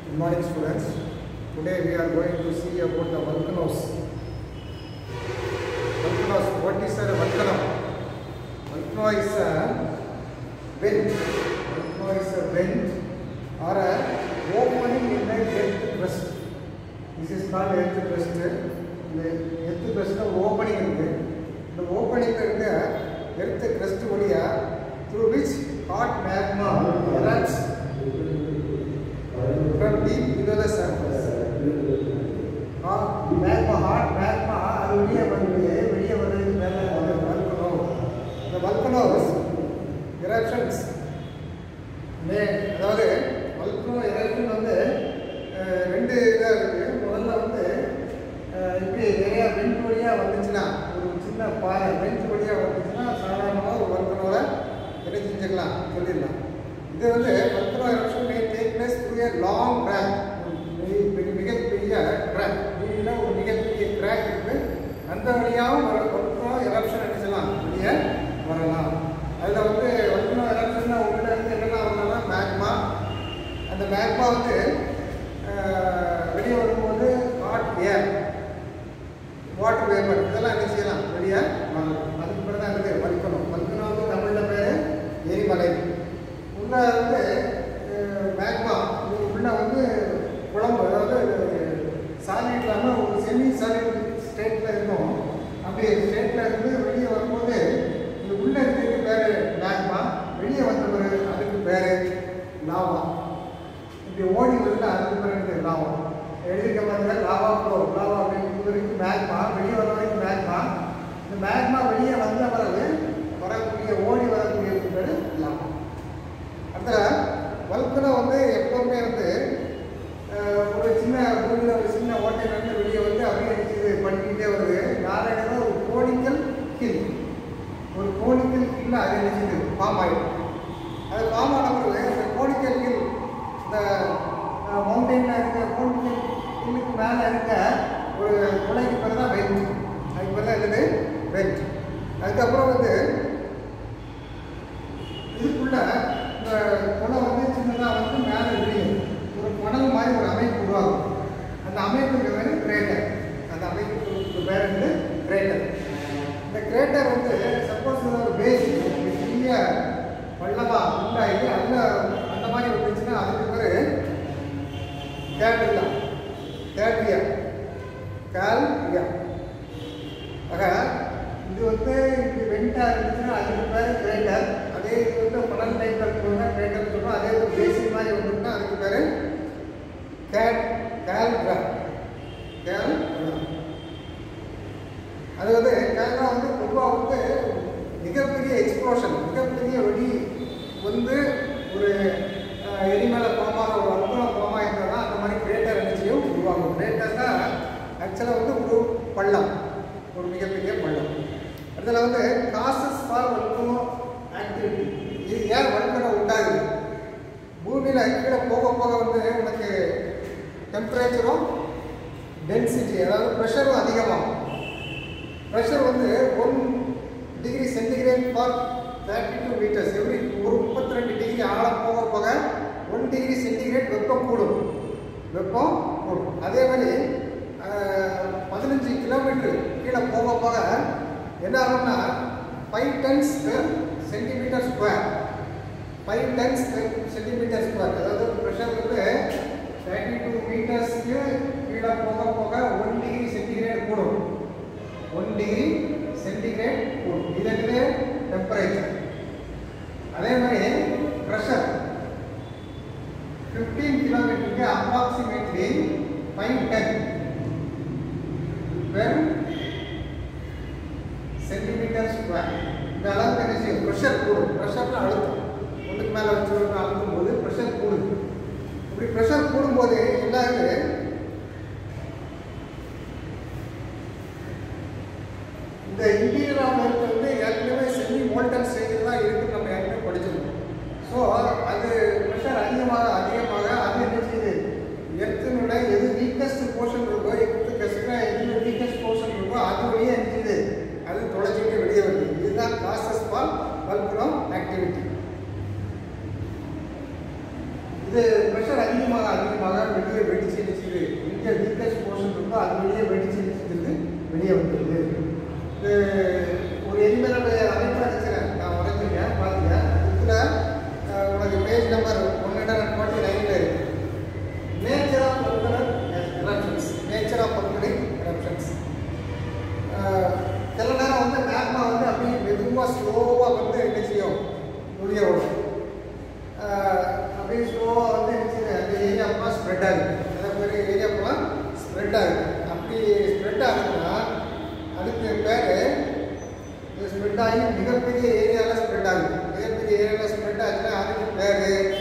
Good morning students. Today we are going to see about the volcanoes. Volcanoes, what is a volcano? Volcano is a vent. Volcano is a vent or a opening in the earth crust. This is called earth crust. இந்த earth கிரஸ்டில் opening இருக்கு இந்த opening இருக்க earth crust வழியா through which hot magma erupts from deep below the surface. Magma hot magma அது வெளியே வருது வெளியே வருது மேலே வந்து வல்கனோ இந்த வல்கனோஸ் இரப்ஷன்ஸ் மே அதாவது வல்கனோ இரப்ஷன் வந்து அஹ், ரெண்டு இதாக இருக்குது முதல்ல வந்து அஹ், இப்படி நிறையா வெண்ட் வழியாக வந்துச்சுன்னா ஒரு சின்ன பாறை வெண்ட் வழியாக வந்துச்சுன்னா சாதாரணமாக ஒரு வல்கனோவை என்ன செஞ்சுக்கலாம் சொல்லிடலாம் இது வந்து volcano eruption may take place through a long track மிகப்பெரிய ட்ராக் பூமியில் ஒரு மிகப்பெரிய ட்ராக் இருக்குது அந்த வழியாகவும் வர வல்கனோ இரப்ஷன் அடிச்சலாம் வெளியே வரலாம் அதில் வந்து வல்கனோ இரப்ஷன்னா உள்ள இருந்து என்னெல்லாம் வரலாம்னா மேக்மா அந்த மேக்மா வந்து அஹ், வெளியே வரும்போது ஹாட் ஏர் வாட்டர் வேப்பர் இதெல்லாம் என்ன செய்யலாம் வெளியே வரலாம் அதுக்கு பிறகு தான் இருக்குது வல்கனோ வல்கனோ வந்து தமிழில் பேர் எரிமலை உள்ள வந்து மேக்மா உள்ள வந்து குழம்பு அதாவது சாலிட் இல்லாமல் ஒரு செமி சாலிட் ஸ்டேட்டில் இருக்கும் அப்படி ஸ்டேட்டில் இருந்து வெளியே வரும்போது இந்த உள்ள இருக்கிறது பேர் மேக்மா வெளியே வந்த பிறகு அதுக்கு பேர் லாவா இப்படி ஓடி வருது அதுக்கு பிறகு லாவா எழுதிக்க பாருங்க லாவா ப்ளோ லாவா அப்படின்னு வரைக்கும் மேக்மா வெளியே வர வரைக்கும் மேக்மா இந்த மேக்மா வெளியே வந்த பிறகு வரக்கூடிய ஓடி வரக்கூடிய பேர் லாவா அடுத்த வல்கனோ வந்து எப்பவுமே வந்து அஹ், ஒரு சின்ன பூமியில் ஒரு சின்ன ஓட்டையிலேருந்து வெளியே வந்து அப்படியே இது பண்ணிக்கிட்டே வருது நாராயணா ஒரு கோனிக்கல் ஹில் ஒரு கோனிக்கல் ஹில் அது நினைச்சது ஃபார்ம் ஆகிடும் அது ஃபார்ம் ஆன பிறகு அந்த கோனிக்கல் ஹில் இந்த மவுண்டெயினில் இருக்க கோனிக்கல் ஹில்லுக்கு மேலே இருக்க ஒரு குலைக்கு பேர் தான் வெண்ட் அதுக்கு பேர் தான் என்னது வெண்ட் அதுக்கப்புறம் வந்து இதுக்குள்ள இந்த குளம் வந்து சின்னதாக வந்து மேலே விரியும் ஒரு குணல் மாதிரி ஒரு அமைப்பு உருவாகும் அந்த அமைப்புக்கு பேர் கிரேட்டர் அந்த அமைப்புக்கு பேர் வந்து கிரேட்டர் இந்த கிரேட்டர் வந்து சப்போஸ் ஒரு பேஸ் பெரிய பள்ளமா உண்டாகி அதில் அந்த மாதிரி வந்துச்சுன்னா அதுக்கு பேர் கேட்ரியா கேட்ரியா கால்ரியா ஆக இது வந்து இப்படி வெண்டாக இருந்துச்சுன்னா அதுக்கு பேர் கிரேட்டர் அதே இது வந்து மணல் டைப்பில் இருக்கணும்னா கிரேட்டர் சொல்கிறோம் அதே இது பேசிக் மாதிரி வந்துட்டுனா அதுக்கு பேர் கேட் கேல்ரா கேல் அது வந்து கேல்ரா வந்து பொதுவாக வந்து மிகப்பெரிய எக்ஸ்ப்ளோஷன் மிகப்பெரிய வெடி வந்து ஒரு அஹ், எரிமலை குளமாக ஒரு அற்புதம் குளமாக இருந்தால் தான் அந்த மாதிரி கிரேட்டர் எனர்ஜியும் உருவாகும் கிரேட்டர்னா ஆக்சுவலாக வந்து ஒரு பள்ளம் ஒரு மிகப்பெரிய பள்ளம் அதில் வந்து காசஸ் ஃபார் வல்கனோ ஆக்டிவிட்டி இது ஏன் வல்கனோ உண்டாகுது பூமியில் கீழே போக போக வந்து உனக்கு டெம்பரேச்சரும் டென்சிட்டி அதாவது ப்ரெஷரும் அதிகமாகும் ப்ரெஷர் வந்து one degree centigrade for thirty two metres every ஒரு முப்பத்தி ரெண்டு டிகிரி ஆழம் போக போக ஒன் டிகிரி சென்டிகிரேட் வெப்பம் கூடும் வெப்பம் கூடும் அதே மாதிரி பதினஞ்சு கிலோமீட்டர் கீழே போக போக என்ன ஆகும்னா five tons centimetre square five tons centimetre square அதாவது ப்ரெஷர் வந்து தேர்ட்டி டூ மீட்டர்ஸ்க்கு கீழே போக போக ஒன் டிகிரி சென்டிகிரேட் கூடும் ஒன் டிகிரி சென்டிகிரேட் கூடும் இது என்னது டெம்பரேச்சர் அதே மாதிரி ப்ரெஷர் ஃபிஃப்டீன் கிலோமீட்டருக்கு approximately five ten per centimetre square இந்த அளவுக்கு என்ன செய்யும் ப்ரெஷர் கூடும் ப்ரெஷர்னு அழுத்தம் ஒன்றுக்கு மேலே வச்சு அழுத்தும் போது ப்ரெஷர் கூடுது இப்படி ப்ரெஷர் கூடும்போது என்ன ஆகுது இந்த இன்டீரியர் ஆஃப் எர்த் வந்து ஏற்கனவே செமி மோல்டன் ஸ்டேஜில் தான் இருக்குன்னு நம்ம ஏற்கனவே படிச்சிருக்கோம் ஸோ அது ப்ரெஷர் அதிகமாக அதிகமாக அது என்ன செய்யுது எர்த்தினுடைய எது வீக்கஸ்ட் போர்ஷன் இருக்கோ எர்த்து கஷ்ட எது வீக்கஸ்ட் போர்ஷன் இருக்கோ அது வழியே என்ன செய்யுது அது தொலைச்சிட்டு வெளியே வருது இதுதான் காசஸ் ஃபார் வல்குனோ ஆக்டிவிட்டி இது ப்ரெஷர் அதிகமாக அதிகமாக வெளியே வெடிச்சு நிற்குது எங்கே வீக்கஸ்ட் போர்ஷன் இருக்கோ அது வெளியே வெடிச்சு நிற்கிறது வெளியே வந்துடுது இது ஒரு எலிமெண்ட் அமைப்பாக வச்சுக்கிறேன் நான் உரைச்சிருக்கேன் பாருங்க இதில் உனக்கு page number one hundred and forty நைனில் இருக்கு nature of volcanic eruptions nature of volcanic eruptions சில நேரம் வந்து மேக்மா வந்து அப்படியே மெதுவாக ஸ்லோவாக வந்து என்ன செய்யும் வெளியே வரும் ஆஹ் அப்படியே ஸ்லோவாக வந்து என்ன செய்யுது அந்த ஏரியா ஃபுல்லாக ஸ்ப்ரெட் ஆகுது அதே மாதிரி ஏரியா ஃபுல்லாக ஸ்ப்ரெட் ஆகுது அப்படி ஸ்ப்ரெட் ஆகுதுன்னா அதுக்கு பேர் இது ஸ்ப்ரெட் ஆகி மிகப்பெரிய ஏரியாவில் ஸ்ப்ரெட் ஆகுது மிகப்பெரிய ஏரியாவில் ஸ்ப்ரெட் ஆச்சுன்னா அதுக்கு பேர்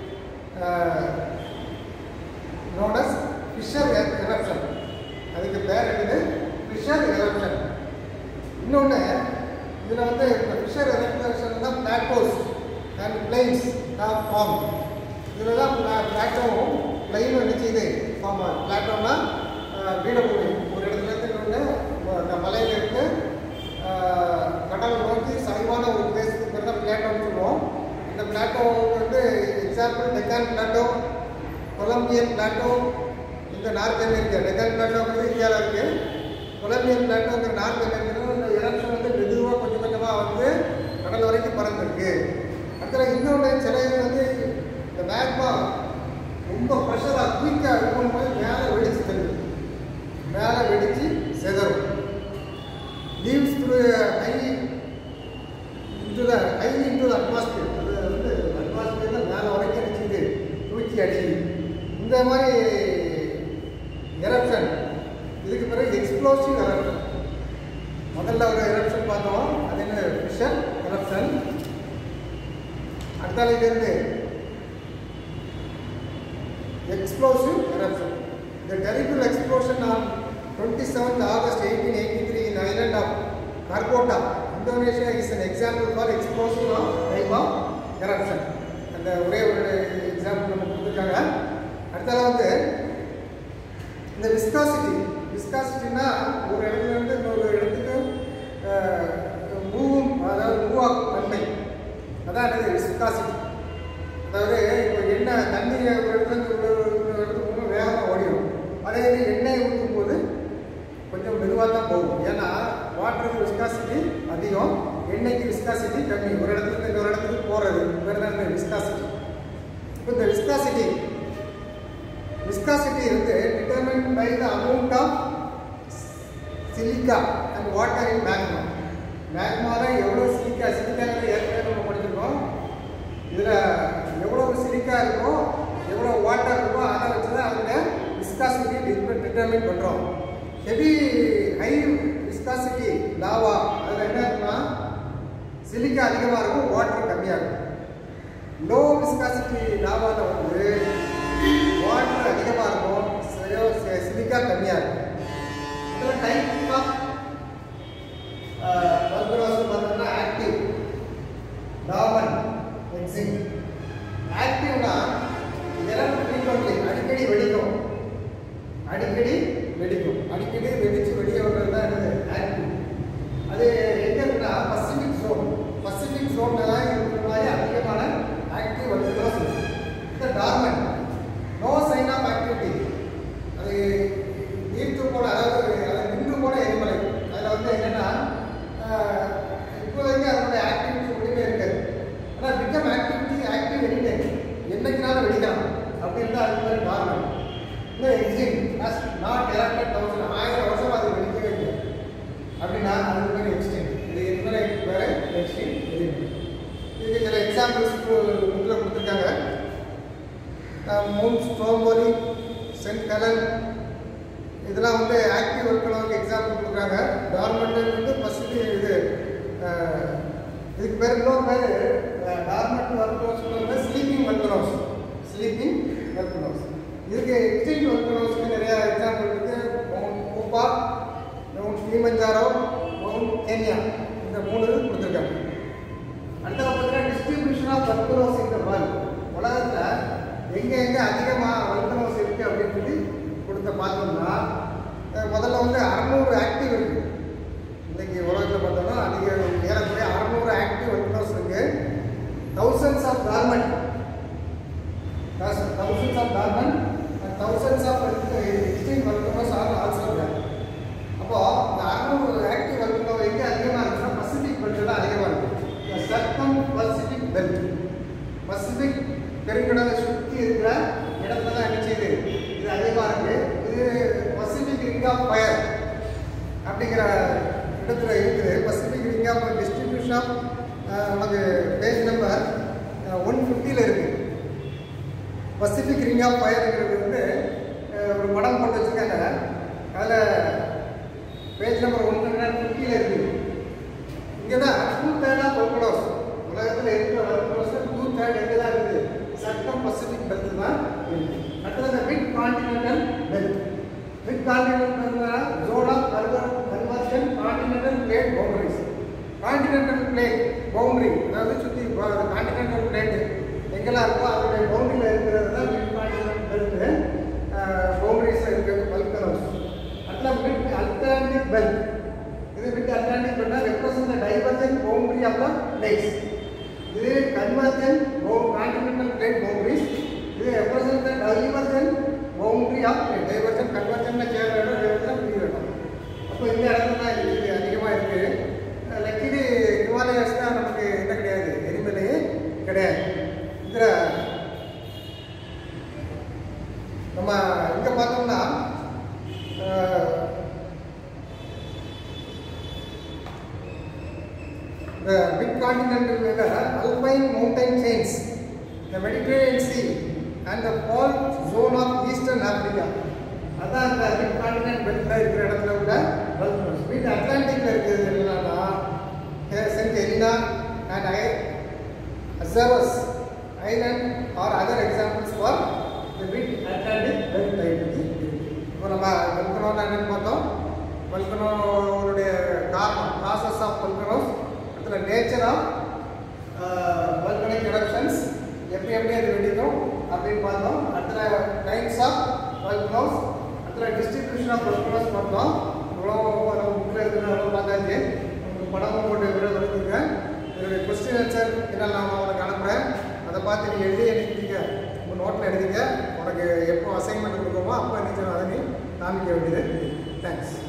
நோன் அஸ் ஃபிஷர் எரப்ஷன் அதுக்கு பேர் என்னது ஃபிஷர் எரப்ஷன் இன்னொன்று இதில் வந்து இந்த ஃபிஷர் எரப்ஷன் தான் plateaus and plains of form இதில் தான் பிளாட்டோவும் பிளைனும் என்ன செய்யுது ஃபார்ம் ஆகுது பிளாட்டோனா பீடபூமி ஒரு இடத்துல இருந்து இன்னொன்று அந்த மலையிலிருந்து ஆஹ், கடல் நோக்கி சரிவான ஒரு பிளேஸுக்கு பேர் தான் பிளாட்டோன்னு சொல்லுவோம் இந்த பிளாட்டோ வந்து example Deccan plateau Columbian plateau இந்த நார்த் அமெரிக்கா டெக்கான் பிளாட்டோங்கிறது இந்தியாவில் இருக்குது கொலம்பியன் பிளாட்டோங்கிற நார்த் அமெரிக்கா இந்த எரப்ஷன் வந்து மெதுவாக கொஞ்சம் கொஞ்சமாக வந்து கடல் வரைக்கும் பறந்துருக்கு அதில் இன்னொன்று சில இது வந்து இந்த மேக்மா ரொம்ப ப்ரெஷராக குயிக்காக இருக்கும்போது மேலே வெடிச்சு தருது மேலே வெடிச்சு செதறும் leaves through high into the high into the atmosphere அது வந்து அட்மாஸ்பியரில் மேலே வரைக்கும் அடிச்சுது தூக்கி அடிக்குது இந்த மாதிரி எரப்ஷன் இதுக்கு பிறகு எக்ஸ்ப்ளோசிவ் எரப்ஷன் முதல்ல ஒரு எரப்ஷன் பார்த்தோம் அது என்ன ஃபிஷர் எரப்ஷன் அடுத்தாலிருந்து explosive eruption. The terrible explosion on 27th August 1883 in island of Karkota, Indonesia is an example for explosive of type of eruption. அந்த ஒரே ஒரு எக்ஸாம்பிள் நம்ம கொடுத்துருக்காங்க அடுத்தது வந்து இந்த விஸ்காசிட்டி விஸ்காசிட்டினா ஒரு இடத்துல இருந்து இன்னொரு இடத்துக்கு மூவும் அதாவது மூவாக்கும் தன்மை அதான் என்னது விஸ்காசிட்டி அதாவது இப்போ எண்ணெய் தண்ணி ஒரு இடத்துல இருந்து இன்னொரு இன்னொரு இடத்துக்கு போகும்போது வேகமாக ஓடிடும் அதே இது எண்ணெய் ஊற்றும் போது கொஞ்சம் மெதுவாக தான் போகும் ஏன்னா வாட்டருக்கு விஸ்காசிட்டி அதிகம் எண்ணெய்க்கு விஸ்காசிட்டி கம்மி ஒரு இடத்துல இருந்து இன்னொரு இடத்துக்கு போகிறது வேறு தான் விஸ்காசிட்டி இப்போ இந்த விஸ்காசிட்டி விஸ்காசிட்டி வந்து determine by the amount of silica and water in magma மேக்மாவில் எவ்வளோ சிலிக்கா சிலிக்காங்கிறது ஏற்கனவே நம்ம படிச்சிருக்கோம் இதில் எவ்வளோ சிலிக்கா இருக்கோ எவ்வளோ வாட்டர் இருக்கோ அதை வச்சு தான் அதோட விஸ்காசிட்டி டிட்டர்மின் பண்ணுறோம் ஹெவி ஹை விஸ்காசிட்டி லாவா அதில் என்ன இருக்குன்னா சிலிக்கா அதிகமாக இருக்கும் வாட்டர் கம்மியாக இருக்கும் லோ விஸ்காசிட்டி லாவாவில் வந்து வாட்டர் அதிகமாக இருக்கும் சிலிக்கா கம்மியாக இருக்கும் இதில் டைப் ஆஃப் பல்பரோஸ் பார்த்தோம்னா ஆக்டிவ் டாமன் எக்ஸிங் ஆக்டிவ்னா இதெல்லாம் ஃப்ரீக்வெண்ட்லி அடிக்கடி வெடிக்கும் அடிக்கடி வெடிக்கும் அடிக்கடி வெடிச்சு வெளியே வர்றது தான் என்னது ஆக்டிவ் அது எங்க இருக்குன்னா பசிபிக் ஜோன் பசிபிக் ஜோன்ல தான் இருக்கிற மாதிரி அதிகமான ஆக்டிவ் வல்கனோஸ் இருக்கு இந்த dormant no sign of activity அது நீர்த்து போன அதாவது அது நின்று போன எரிமலை அதில் வந்து என்னன்னா ஆஹ், இப்போதைக்கு அதோட ஆக்டிவிட்டி ஒன்றுமே இருக்காது ஆனால் become activity active any time என்னைக்குனாலும் வெடிக்கலாம் அப்படின்னு தான் அதுக்கு பேர் டார்மன் இந்த எக்ஸிம் ஹாஸ் நாட் எலக்டட் தௌசண்ட் ஆயிரம் வருஷம் அது வெடிக்கவே இல்லை அப்படின்னா அதுக்கு பேர் எக்ஸ்டென்ட் இது என்ன வேறு எக்ஸ்டென்ட் எலிமெண்ட் இதுக்கு சில எக்ஸாம்பிள்ஸ் புக்கில் கொடுத்துருக்காங்க மூன் ஸ்ட்ரோம்போலி சென்ட் கலன் இதெல்லாம் வந்து ஆக்டிவ் இருக்கிறவங்க எக்ஸாம்பிள் கொடுக்குறாங்க டார்மெண்ட் வந்து ஃபஸ்ட்டு இது அஹ், இதுக்கு பேர் இன்னொரு பேர் dormant volcanoes sleeping volcanoes sleeping volcanoes இதுக்கு எக்ஸ்டென்ட் வர்க்கனோஸ்க்கு நிறைய எக்ஸாம்பிள் இருக்கு மவுண்ட் கூப்பா மவுண்ட் கிளிமஞ்சாரோ மவுண்ட் கேன்யா இந்த மூணு இது கொடுத்துருக்காங்க அடுத்தது பார்த்தீங்கன்னா டிஸ்ட்ரிபியூஷன் ஆஃப் வல்கனோஸ் இந்த வேர்ல்ட் உலகத்தில் எங்கே எங்கே அதிகமாக வல்கனோஸ் இருக்குது அப்படின்னு சொல்லி கொடுத்த பார்த்தோம்னா அஹ் முதல்ல வந்து அறநூறு ஆக்டிவ் இருக்கு இன்னைக்கு உலகத்தில் பார்த்தோம்னா அதிக ஏறக்குறைய அறநூறு ஆக்டிவ் வல்கனோஸ் இருக்கு thousands of dormant dormant and thousands of extinct volcanoes are also there. அப்போ இந்த அறுநூறு ஆக்டிவ் volcano எங்கே அதிகமாக இருக்குன்னா பசிபிக் பெல்ட்டில் தான் அதிகமாக இருக்கு சர்க்கம் பசிபிக் பெல்ட் பசிபிக் பெருங்கடலை சுற்றி இருக்கிற இடத்துல தான் என்ன செய்யுது இது அதிகமாக இருக்கு இது பசிபிக் ரிங் ஆஃப் ஃபயர் அப்படிங்கிற இடத்துல இருக்குது Pacific ring of distribution of நமக்கு பேஜ் நம்பர் ஒன் ஃபிஃப்டியில் இருக்குது பசிபிக் ரிங் ஆஃப் ஃபயருங்கிறது வந்து அஹ், ஒரு படம் போட்டு வச்சுருக்காங்க அதில் பேஜ் நம்பர் ஒன் ஹண்ட்ரட் ஃபிஃப்டியில் இருக்குது இங்கே தான் டூ தேர்ட் ஆஃப் வல்கனோஸ் உலகத்தில் இருக்கிற வல்கனோஸ் டூ தேர்ட் எங்கே தான் இருக்குது சர்க்கம் பசிபிக் பெல்ட் தான் இருக்குது அடுத்தது mid continental belt mid continental zone of conversion continental plate boundaries continental plate boundary அதாவது சுற்றி கான்டினென்டல் பிளேட் எங்கெல்லாம் இருக்கோ அதோடைய பவுண்டரியில் இருக்கிறது தான் மிட் கான்டினென்டல் பெல்ட் பவுண்டரிஸில் இருக்கிறது வல்கனோஸ் அடுத்த மிட் அல்டர்னேட்டிவ் பெல்ட் இது with Atlantic belt represent the divergent boundary of the plates இது கன்வர்ஜென்ட் கான்டினென்டல் பிளேட் பவுண்டரிஸ் இது represent the divergent boundary of plate divergent கன்வர்ஜென்ட்ல சேர இடம் டைவர்ஜென்ட் பிரிகிற இடம் அப்போ இந்த இடத்துல தான் இது அதிகமாக இருக்கு லக்கிலி ஹிமாலயாஸ் தான் நமக்கு என்ன கிடையாது எரிமலையே கிடையாது இதில் நம்ம இங்கே பார்த்தோம்னா அஹ், the mid-continental weather, alpine mountain chains, the Mediterranean Sea, and the fault zone of eastern Africa. அதான் அந்த மிட் கான்டினென்ட் பெல்ட்ல இருக்கிற இடத்துல உள்ள வல்கனோஸ் மிட் அட்லாண்டிக்ல இருக்கிறது என்னன்னா Saint Helena and Azores island are other examples for the mid Atlantic belt type இப்போ நம்ம வல்கனோன்னு என்னன்னு பார்த்தோம் வல்கனோடைய காரணம் ப்ராசஸ் ஆஃப் வல்கனோஸ் அடுத்துல நேச்சர் ஆஃப் வல்கனிக் எரப்ஷன்ஸ் எப்படி எப்படி அது வெடிக்கும் அப்படின்னு பார்த்தோம் அடுத்த டைப்ஸ் ஆஃப் வல்கனோஸ் அடுத்த டிஸ்ட்ரிபியூஷன் ஆஃப் வல்கனோஸ் பார்த்தோம் இவ்வளோ நம்ம புக்கில் இருக்கிற அவ்வளோ பார்த்தாச்சு உங்களுக்கு படமும் போட்டு விட வருதுங்க இதனுடைய கொஸ்டின் ஆன்சர் என்னெல்லாம் நான் உனக்கு அனுப்புகிறேன் அதை பார்த்து நீ எழுதி எழுதிக்க உங்கள் நோட்டில் எழுதிக்க உனக்கு எப்போ அசைன்மெண்ட் கொடுக்கோமோ அப்போ என்ன செய்யணும் அதை நீ காமிக்க வேண்டியது தேங்க்ஸ்